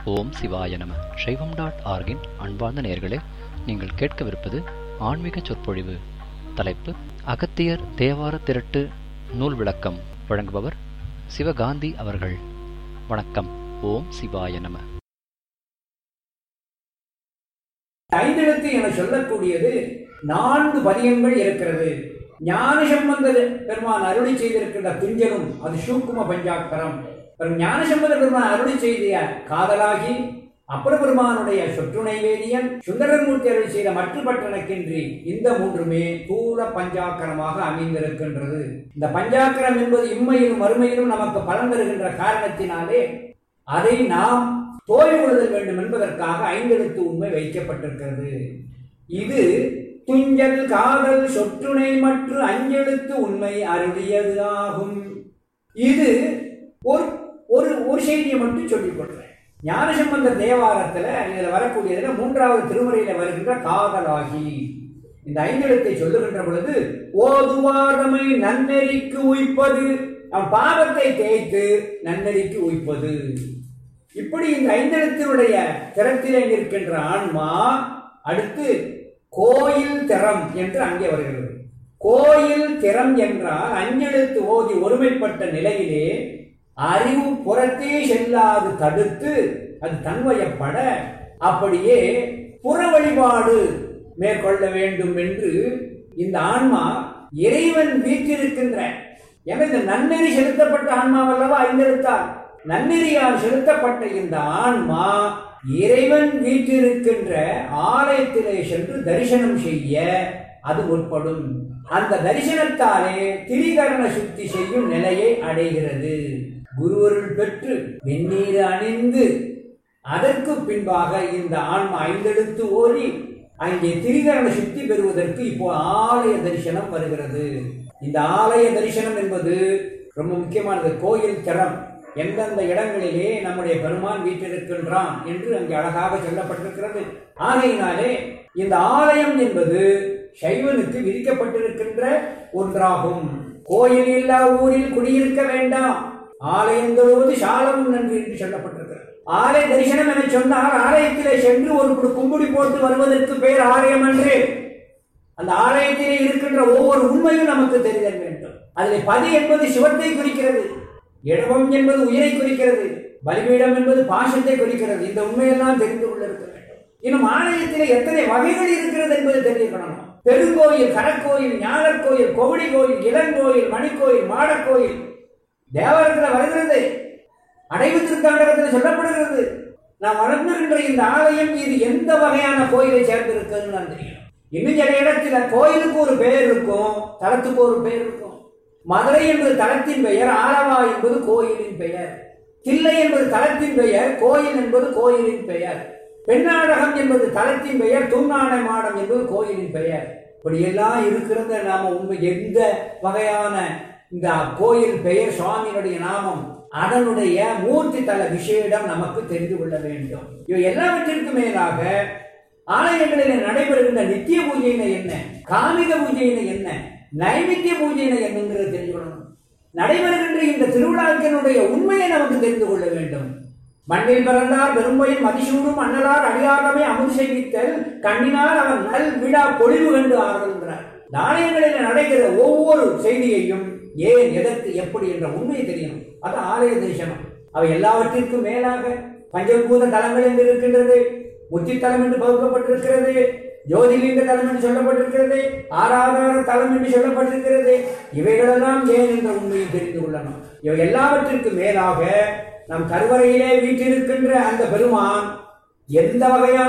ஓம் சிவாய நம சைவம் டாட் ஆர்கின் அன்பார்ந்த நேயர்களே நீங்கள் கேட்கவிருப்பது ஆன்மீக சொற்பொழிவு தலைப்பு அகத்தியர் தேவார திரட்டு நூல் விளக்கம் வழங்குபவர் சிவகாந்தி அவர்கள் வணக்கம் ஓம் சிவாய நம ஐந்தெழுத்து என சொல்லக்கூடியது நான்கு பதியங்கள் இருக்கிறது ஞான சம்பந்த பெருமான் அருளி செய்திருக்கின்ற துஞ்சலும் அது சூக்கும பஞ்சாக்கரம் பெரும் ஞான சம்பந்த பெருமான் அருளி செய்திய காதலாகி அப்பர பெருமானுடைய சொற்றுணை வேதியன் சுந்தரமூர்த்தி அருள் செய்த மற்ற பட்டணக்கின்றி இந்த மூன்றுமே தூர பஞ்சாக்கரமாக அமைந்திருக்கின்றது இந்த பஞ்சாக்கரம் என்பது இம்மையிலும் மறுமையிலும் நமக்கு பலன் தருகின்ற காரணத்தினாலே அதை நாம் தோல்வி கொள்ளுதல் வேண்டும் என்பதற்காக ஐந்தெழுத்து உண்மை வைக்கப்பட்டிருக்கிறது இது துஞ்சல் காதல் சொற்றுணை மற்றும் அஞ்செழுத்து உண்மை அருளியது ஆகும் இது ஒரு ஒரு ஒரு செய்தியை மட்டும் சொல்லிக் கொள்றேன் ஞானசம்பந்த தேவாரத்துல இதுல வரக்கூடியதுல மூன்றாவது திருமுறையில வருகின்ற காதலாகி இந்த ஐந்தெழுத்தை சொல்லுகின்ற பொழுது ஓதுவாரமை நன்னெறிக்கு உய்ப்பது அவன் பாவத்தை தேய்த்து நன்னெறிக்கு உய்ப்பது இப்படி இந்த ஐந்தெழுத்தினுடைய திறத்திலே நிற்கின்ற ஆன்மா அடுத்து கோயில் திறம் என்று அங்கே வருகிறது கோயில் திறம் என்றால் அஞ்செழுத்து ஓதி ஒருமைப்பட்ட நிலையிலே அறிவு புறத்தே செல்லாது தடுத்து அது தன்வயப்பட அப்படியே புற வழிபாடு மேற்கொள்ள வேண்டும் என்று இந்த ஆன்மா இறைவன் வீற்றிருக்கின்ற எனது நன்னெறி செலுத்தப்பட்ட ஆன்மாவல்லவா ஐந்தெழுத்தார் நன்னெறியால் செலுத்தப்பட்ட இந்த ஆன்மா இறைவன் வீற்றிருக்கின்ற ஆலயத்திலே சென்று தரிசனம் செய்ய அது உட்படும் அந்த தரிசனத்தாலே திரிகரண சுத்தி செய்யும் நிலையை அடைகிறது குருவருள் பெற்று வெந்நீர் அணிந்து அதற்கு பின்பாக இந்த ஆன்மா ஐந்தெடுத்து ஓடி அங்கே திரிகரண சுத்தி பெறுவதற்கு இப்போ ஆலய தரிசனம் வருகிறது இந்த ஆலய தரிசனம் என்பது ரொம்ப முக்கியமானது கோயில் திறம் எந்தெந்த இடங்களிலே நம்முடைய பெருமான் வீட்டிருக்கின்றான் என்று அங்கே அழகாக சொல்லப்பட்டிருக்கிறது ஆகையினாலே இந்த ஆலயம் என்பது சைவனுக்கு விதிக்கப்பட்டிருக்கின்ற ஒன்றாகும் கோயில் இல்லா ஊரில் குடியிருக்க வேண்டாம் ஆலயங்களோடு சாலமும் நன்றி என்று சொல்லப்பட்டிருக்கிறது ஆலய தரிசனம் என சொன்னால் ஆலயத்திலே சென்று ஒரு கும்புடி போட்டு வருவதற்கு பேர் ஆலயம் என்று அந்த ஆலயத்திலே இருக்கின்ற ஒவ்வொரு உண்மையும் நமக்கு தெரிதல் வேண்டும் அதில் பதி என்பது சிவத்தை குறிக்கிறது இடவம் என்பது உயிரை குறிக்கிறது பலிபீடம் என்பது பாசத்தை குறிக்கிறது இந்த உண்மையெல்லாம் தெரிந்து கொள்ள இருக்க வேண்டும் இன்னும் ஆலயத்திலே எத்தனை வகைகள் இருக்கிறது என்பது தெரிஞ்சுக்கணும் பெருங்கோயில் கடற்கோயில் ஞானர் கோயில் கோவடி கோயில் இளங்கோயில் மணிக்கோயில் மாடக்கோயில் தேவாரத்தில் வருகிறது அடைவு திருத்தாண்டகத்தில் சொல்லப்படுகிறது நாம் வளர்ந்துகின்ற இந்த ஆலயம் இது எந்த வகையான கோயிலை சேர்ந்திருக்குன்னு நான் தெரியும் இன்னும் சில இடத்துல கோயிலுக்கு ஒரு பெயர் இருக்கும் தலத்துக்கு ஒரு பெயர் இருக்கும் மதுரை என்பது தலத்தின் பெயர் ஆலவா என்பது கோயிலின் பெயர் தில்லை என்பது தலத்தின் பெயர் கோயில் என்பது கோயிலின் பெயர் பெண்ணாடகம் என்பது தலத்தின் பெயர் தூங்கானை மாடம் என்பது கோயிலின் பெயர் இப்படியெல்லாம் இருக்கிறத நாம உண்மை எந்த வகையான இந்த கோயில் பெயர் சுவாமியினுடைய நாமம் அதனுடைய மூர்த்தி தல விஷயம் நமக்கு தெரிந்து கொள்ள வேண்டும் இவை எல்லாவற்றிற்கும் மேலாக ஆலயங்களில் நடைபெறுகின்ற நித்திய பூஜையின என்ன காமிக பூஜையின என்ன நைமித்திய பூஜையின என்னங்கிறது தெரிஞ்சுக்கணும் நடைபெறுகின்ற இந்த திருவிழாக்களுடைய உண்மையை நமக்கு தெரிந்து கொள்ள வேண்டும் மண்ணில் பிறந்தார் பெரும்பையும் மதிசூடும் அண்ணலார் அடியாரமே அமுது செய்வித்தல் கண்ணினால் அவன் நல் விழா பொழிவு கண்டு ஆறுகின்றார் நாணயங்களில் நடக்கிற ஒவ்வொரு செய்தியையும் ஏன் எதற்கு எப்படி என்ற உண்மை தெரியணும் அது ஆலய தரிசனம் அவை எல்லாவற்றிற்கும் மேலாக பஞ்சபூத தலங்கள் என்று இருக்கின்றது முத்தித்தலம் என்று பகுக்கப்பட்டிருக்கிறது ஜோதிலிங்க தலம் என்று சொல்லப்பட்டிருக்கிறது ஆராதார தலம் என்று சொல்லப்பட்டிருக்கிறது இவைகளெல்லாம் ஏன் என்ற உண்மையை தெரிந்து கொள்ளணும் இவை எல்லாவற்றிற்கும் மேலாக நம் கருவறையிலே வீட்டிருக்கின்ற அந்த பெருமான் எந்த வகையான